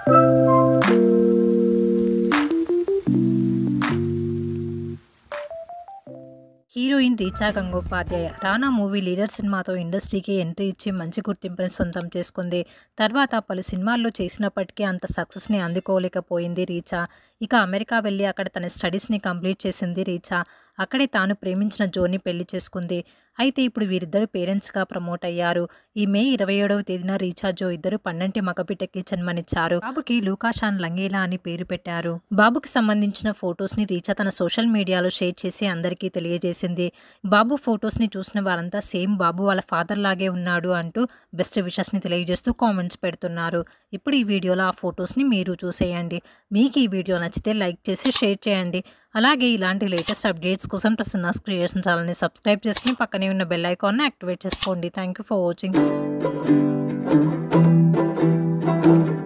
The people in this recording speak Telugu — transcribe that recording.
heroine Richa Gangopadhyay Rana movie leader సినిమాతో ఇండస్ట్రీకి ఎంట్రీ ఇచ్చి మంచి గుర్తింపుని సొంతం చేసుకుంది తర్వాత పలు సినిమాల్లో చేసినప్పటికీ అంత సక్సెస్ని అందుకోలేకపోయింది రీచా ఇక అమెరికా వెళ్ళి అక్కడ తన స్టడీస్ని కంప్లీట్ చేసింది రీచా అక్కడే తాను ప్రేమించిన జోని పెళ్లి చేసుకుంది అయితే ఇప్పుడు వీరిద్దరు పేరెంట్స్గా ప్రమోట్ అయ్యారు ఈ మే ఇరవై ఏడవ తేదీన రీచా జో ఇద్దరు పన్నంటి మగబిడ్డకి జన్మనిచ్చారు బాబుకి లూకాషాన్ లంగేలా అని పేరు పెట్టారు బాబుకి సంబంధించిన ఫొటోస్ ని రీచా తన సోషల్ మీడియాలో షేర్ చేసి అందరికీ తెలియజేసింది బాబు ఫొటోస్ ని చూసిన వారంతా సేమ్ బాబు వాళ్ళ ఫాదర్ లాగే ఉన్నాడు అంటూ బెస్ట్ విషెస్ ని తెలియజేస్తూ కామెంట్స్ పెడుతున్నారు ఇప్పుడు ఈ వీడియోలో ఆ ఫొటోస్ ని మీరు చూసేయండి మీకు ఈ వీడియో నచ్చితే లైక్ చేసి షేర్ చేయండి అలాగే ఇలాంటి లేటెస్ట్ అప్డేట్స్ కోసం ప్రసన్నాస్ క్రియేషన్ ఛానల్ని సబ్స్క్రైబ్ చేసుకుని పక్కనే ఉన్న బెల్ ఐకాన్ని యాక్టివేట్ చేసుకోండి థ్యాంక్ యూ ఫర్ వాచింగ్